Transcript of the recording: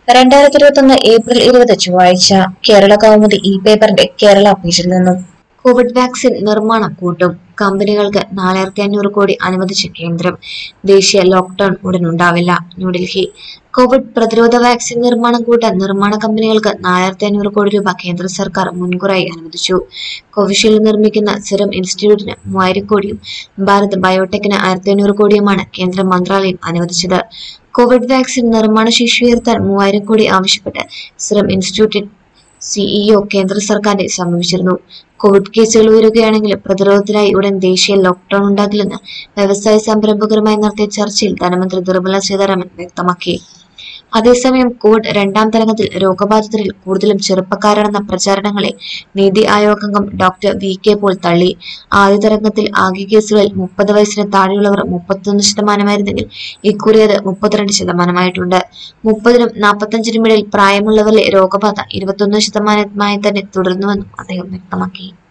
രണ്ടായിരത്തി ഇരുപത്തൊന്ന് ഏപ്രിൽ ഇരുപത് ചൊവ്വാഴ്ച കേരള കൗമുദി ഇ പേപ്പറിന്റെ കേരള പേജിൽ നിന്നും കോവിഡ് വാക്സിൻ നിർമ്മാണം കൂട്ടും കമ്പനികൾക്ക് നാലായിരത്തി അഞ്ഞൂറ് കോടി അനുവദിച്ച കേന്ദ്രം ദേശീയ ലോക്ഡൌൺ ഉടൻ ഉണ്ടാവില്ല ന്യൂഡൽഹി കോവിഡ് പ്രതിരോധ വാക്സിൻ നിർമ്മാണം കൂട്ടാൻ നിർമ്മാണ കമ്പനികൾക്ക് നാലായിരത്തി അഞ്ഞൂറ് കോടി രൂപ കേന്ദ്ര സർക്കാർ മുൻകൂറായി അനുവദിച്ചു കോവിഷീൽഡ് നിർമ്മിക്കുന്ന സിറം ഇൻസ്റ്റിറ്റ്യൂട്ടിന് മൂവായിരം കോടിയും ഭാരത് ബയോടെക്കിന് ആയിരത്തി അഞ്ഞൂറ് കോടിയുമാണ് കേന്ദ്ര മന്ത്രാലയം അനുവദിച്ചത് കോവിഡ് വാക്സിൻ നിർമ്മാണ ശേഷി ഉയർത്താൻ മൂവായിരം കോടി ആവശ്യപ്പെട്ട് സിറം ഇൻസ്റ്റിറ്റ്യൂട്ടിൽ സിഇഒ കേന്ദ്ര സർക്കാരിനെ സമീപിച്ചിരുന്നു കോവിഡ് കേസുകൾ ഉയരുകയാണെങ്കിലും പ്രതിരോധത്തിനായി ഉടൻ ദേശീയ ലോക്ഡൌൺ ഉണ്ടാകില്ലെന്ന് വ്യവസായ സംരംഭകരുമായി നടത്തിയ ചർച്ചയിൽ ധനമന്ത്രി നിർമ്മല സീതാരാമൻ വ്യക്തമാക്കി അതേസമയം കോവിഡ് രണ്ടാം തരംഗത്തിൽ രോഗബാധിതരിൽ കൂടുതലും ചെറുപ്പക്കാരാണെന്ന പ്രചാരണങ്ങളെ നീതി ആയോഗ് അംഗം ഡോക്ടർ വി കെ പോൾ തള്ളി ആദ്യ തരംഗത്തിൽ ആകെ കേസുകളിൽ മുപ്പത് വയസ്സിന് താഴെയുള്ളവർ മുപ്പത്തൊന്ന് ശതമാനമായിരുന്നെങ്കിൽ ഇക്കുറി അത് മുപ്പത്തിരണ്ട് ശതമാനമായിട്ടുണ്ട് മുപ്പതിനും നാൽപ്പത്തഞ്ചിനും ഇടയിൽ പ്രായമുള്ളവരിലെ രോഗബാധ ഇരുപത്തൊന്ന് ശതമാനമായി തന്നെ തുടരുന്നുവെന്നും അദ്ദേഹം വ്യക്തമാക്കി